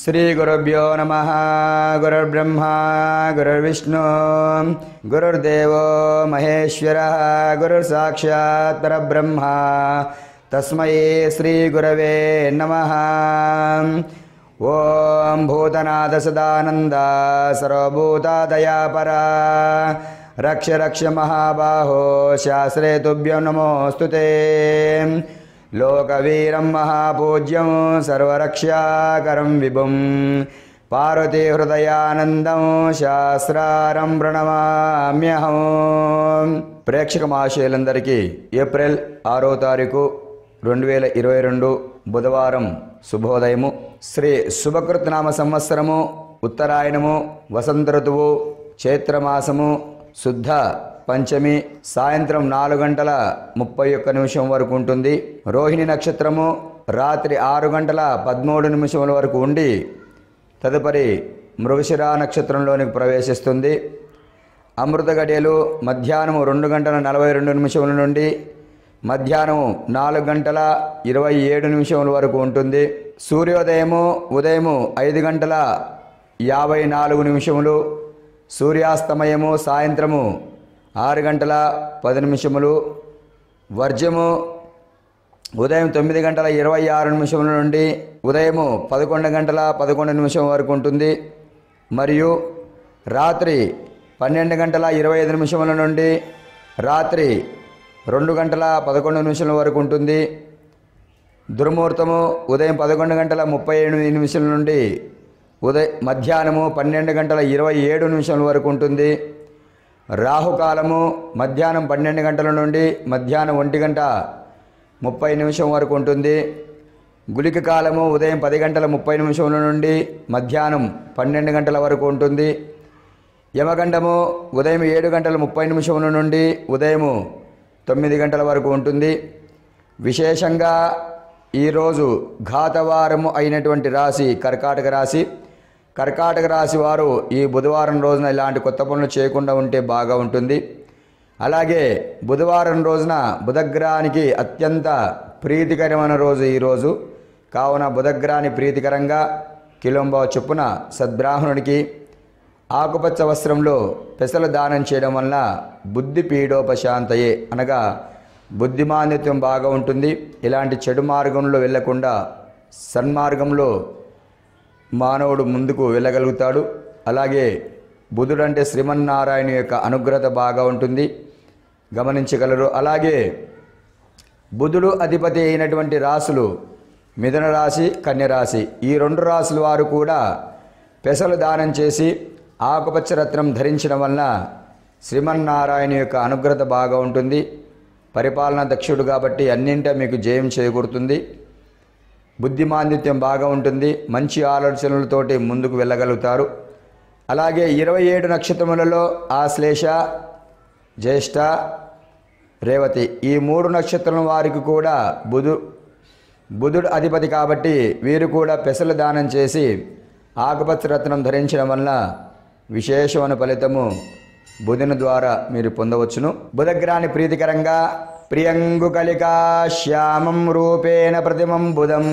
श्रीगुरुभ्यो नमः गुरुर्ब्रह्मा गुरुर्विष्णु गुरुर्देवो महेश्वरः गुरुर्साक्षात् परब्रह्मा तस्मै श्रीगुरवे नमः ॐ भूतनाथ सदानन्द सर्वभूतादयापरा रक्ष रक्ष महाबाहो शास्त्रे तुभ्यो नमोऽस्तु ते लोकवीरं महापूज्यं सर्वरक्षाकरं विभुं పార్వతీహృదయానందం శాస్త్రారం ప్రణమామ్యహం ప్రేక్షక మహాశయులందరికీ ఏప్రిల్ ఆరో తారీఖు రెండు వేల ఇరవై రెండు బుధవారం శుభోదయము శ్రీ శుభకృతనామ సంవత్సరము ఉత్తరాయణము వసంత ఋతువు చైత్రమాసము శుద్ధ పంచమి సాయంత్రం నాలుగు గంటల ముప్పై ఒక్క నిమిషం వరకు ఉంటుంది రోహిణి నక్షత్రము రాత్రి ఆరు గంటల పదమూడు నిమిషముల వరకు ఉండి తదుపరి మృగశిరా నక్షత్రంలోనికి ప్రవేశిస్తుంది అమృత గడియలు మధ్యాహ్నం రెండు గంటల నలభై రెండు నిమిషముల నుండి మధ్యాహ్నం నాలుగు గంటల ఇరవై ఏడు నిమిషముల వరకు ఉంటుంది సూర్యోదయము ఉదయము ఐదు గంటల యాభై నాలుగు నిమిషములు సూర్యాస్తమయము సాయంత్రము ఆరు గంటల పది నిమిషములు వర్జము ఉదయం తొమ్మిది గంటల ఇరవై ఆరు నిమిషముల నుండి ఉదయము పదకొండు గంటల పదకొండు నిమిషం వరకు ఉంటుంది మరియు రాత్రి పన్నెండు గంటల ఇరవై ఐదు నిమిషముల నుండి రాత్రి రెండు గంటల పదకొండు నిమిషముల వరకు ఉంటుంది దుర్ముహూర్తము ఉదయం పదకొండు గంటల ముప్పై ఎనిమిది నిమిషాల నుండి ఉదయ మధ్యాహ్నము పన్నెండు గంటల ఇరవై ఏడు నిమిషాల వరకు ఉంటుంది రాహుకాలము మధ్యాహ్నం పన్నెండు గంటల నుండి మధ్యాహ్నం ఒంటి గంట ముప్పై నిమిషం వరకు ఉంటుంది గులిక కాలము ఉదయం పది గంటల ముప్పై నిమిషముల నుండి మధ్యాహ్నం పన్నెండు గంటల వరకు ఉంటుంది యమగండము ఉదయం ఏడు గంటల ముప్పై నిమిషముల నుండి ఉదయము తొమ్మిది గంటల వరకు ఉంటుంది విశేషంగా ఈరోజు ఘాతవారము అయినటువంటి రాశి కర్కాటక రాశి కర్కాటక రాశి వారు ఈ బుధవారం రోజున ఇలాంటి కొత్త పనులు చేయకుండా ఉంటే బాగా ఉంటుంది అలాగే బుధవారం రోజున బుధగ్రహానికి అత్యంత ప్రీతికరమైన రోజు ఈరోజు కావున బుధగ్రహాన్ని ప్రీతికరంగా కిలోంబావ చొప్పున సద్బ్రాహ్మణుడికి ఆకుపచ్చ వస్త్రంలో పెసలు దానం చేయడం వలన బుద్ధి పీడోపశాంతయే అనగా బుద్ధిమాంద్యత్వం బాగా ఉంటుంది ఇలాంటి చెడు మార్గంలో వెళ్లకుండా సన్మార్గంలో మానవుడు ముందుకు వెళ్ళగలుగుతాడు అలాగే బుధుడు అంటే శ్రీమన్నారాయణ యొక్క అనుగ్రహత బాగా ఉంటుంది గమనించగలరు అలాగే బుధుడు అధిపతి అయినటువంటి రాశులు మిథున రాశి కన్య రాశి ఈ రెండు రాశుల వారు కూడా పెసలు దానం చేసి ఆకుపచ్చ రత్నం ధరించడం వలన శ్రీమన్నారాయణ యొక్క అనుగ్రహత బాగా ఉంటుంది పరిపాలన దక్షుడు కాబట్టి అన్నింటా మీకు జయం చేకూరుతుంది బుద్ధిమాంద్యత్యం బాగా ఉంటుంది మంచి ఆలోచనలతోటి ముందుకు వెళ్ళగలుగుతారు అలాగే ఇరవై ఏడు నక్షత్రములలో ఆశ్లేష జ్యేష్ఠ రేవతి ఈ మూడు నక్షత్రం వారికి కూడా బుధు బుధుడు అధిపతి కాబట్టి వీరు కూడా పెసలు దానం చేసి ఆకుపచ్చ రత్నం ధరించడం వల్ల విశేషమైన ఫలితము బుధుని ద్వారా మీరు పొందవచ్చును బుధగ్రహాన్ని ప్రీతికరంగా ప్రియంగు కలికా శ్యామం రూపేణ ప్రతిమం బుధం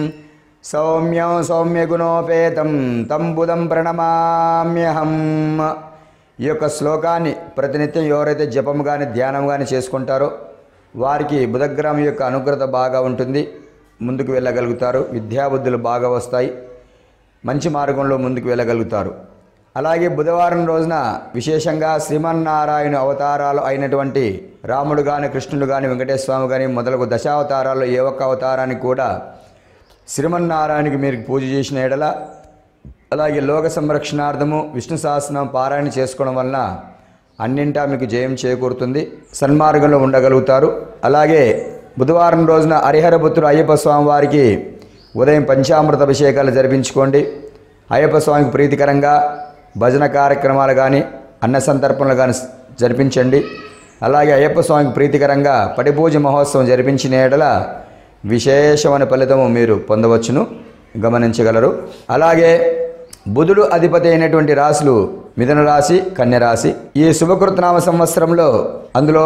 సౌమ్యం సౌమ్యగుణోపేతం తం బుధం ప్రణమామ్యహం ఈ యొక్క శ్లోకాన్ని ప్రతినిత్యం ఎవరైతే జపం కానీ ధ్యానం కానీ చేసుకుంటారో వారికి బుధగ్రహం యొక్క అనుగ్రత బాగా ఉంటుంది ముందుకు వెళ్ళగలుగుతారు విద్యాబుద్ధులు బాగా వస్తాయి మంచి మార్గంలో ముందుకు వెళ్ళగలుగుతారు అలాగే బుధవారం రోజున విశేషంగా శ్రీమన్నారాయణ అవతారాలు అయినటువంటి రాముడు కానీ కృష్ణుడు కానీ వెంకటేశ్వర స్వామి కానీ మొదలగు దశావతారాల్లో ఏ ఒక్క అవతారానికి కూడా శ్రీమన్నారాయణకి మీరు పూజ చేసిన ఎడల అలాగే లోక సంరక్షణార్థము విష్ణు సహస్రనామ పారాయణ చేసుకోవడం వలన అన్నింటా మీకు జయం చేకూరుతుంది సన్మార్గంలో ఉండగలుగుతారు అలాగే బుధవారం రోజున హరిహరపుత్రుడు అయ్యప్ప స్వామి వారికి ఉదయం పంచామృత అభిషేకాలు జరిపించుకోండి అయ్యప్ప స్వామికి ప్రీతికరంగా భజన కార్యక్రమాలు కానీ అన్న సంతర్పణలు కానీ జరిపించండి అలాగే అయ్యప్ప స్వామికి ప్రీతికరంగా పడిపూజ మహోత్సవం జరిపించిన ఎడల విశేషమైన ఫలితము మీరు పొందవచ్చును గమనించగలరు అలాగే బుధుడు అధిపతి అయినటువంటి రాశులు మిథున రాశి కన్య రాశి ఈ శుభకృతనామ సంవత్సరంలో అందులో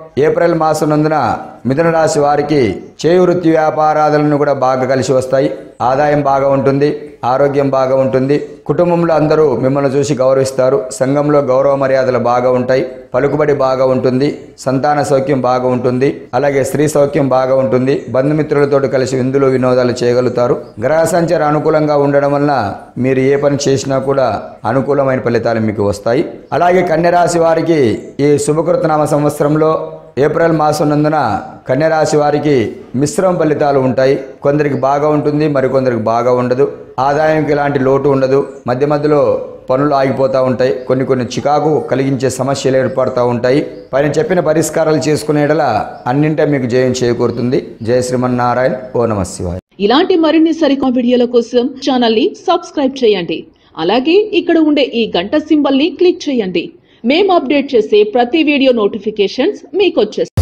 ఏప్రిల్ మాసం నందున మిథున రాశి వారికి చేయి వృత్తి వ్యాపారాలను కూడా బాగా కలిసి వస్తాయి ఆదాయం బాగా ఉంటుంది ఆరోగ్యం బాగా ఉంటుంది కుటుంబంలో అందరూ మిమ్మల్ని చూసి గౌరవిస్తారు సంఘంలో గౌరవ మర్యాదలు బాగా ఉంటాయి పలుకుబడి బాగా ఉంటుంది సంతాన సౌఖ్యం బాగా ఉంటుంది అలాగే స్త్రీ సౌఖ్యం బాగా ఉంటుంది బంధుమిత్రులతో కలిసి విందులు వినోదాలు చేయగలుగుతారు గ్రహ సంచారం అనుకూలంగా ఉండడం వలన మీరు ఏ పని చేసినా కూడా అనుకూలమైన ఫలితాలు మీకు వస్తాయి అలాగే కన్యరాశి వారికి ఈ శుభకృతనామ సంవత్సరంలో ఏప్రిల్ మాసం నందున కన్యరాశి వారికి మిశ్రమ ఫలితాలు ఉంటాయి కొందరికి బాగా ఉంటుంది మరికొందరికి బాగా ఉండదు ఆదాయంకి ఎలాంటి లోటు ఉండదు మధ్య మధ్యలో పనులు ఆగిపోతూ ఉంటాయి కొన్ని కొన్ని చికాకు కలిగించే సమస్యలు ఏర్పడుతూ ఉంటాయి పైన చెప్పిన పరిష్కారాలు చేసుకునేటలా అన్నింటే మీకు జయం చేకూరుతుంది జయ శ్రీమన్నారాయణ ఓ నమ శివాయ ఇలాంటి మరిన్ని సరికొత్త వీడియోల కోసం ఛానల్ ని సబ్స్క్రైబ్ చేయండి అలాగే ఇక్కడ ఉండే ఈ గంట సింబల్ ని క్లిక్ చేయండి మేము అప్డేట్ చేసే ప్రతి వీడియో నోటిఫికేషన్స్ మీకు వచ్చేస్తాయి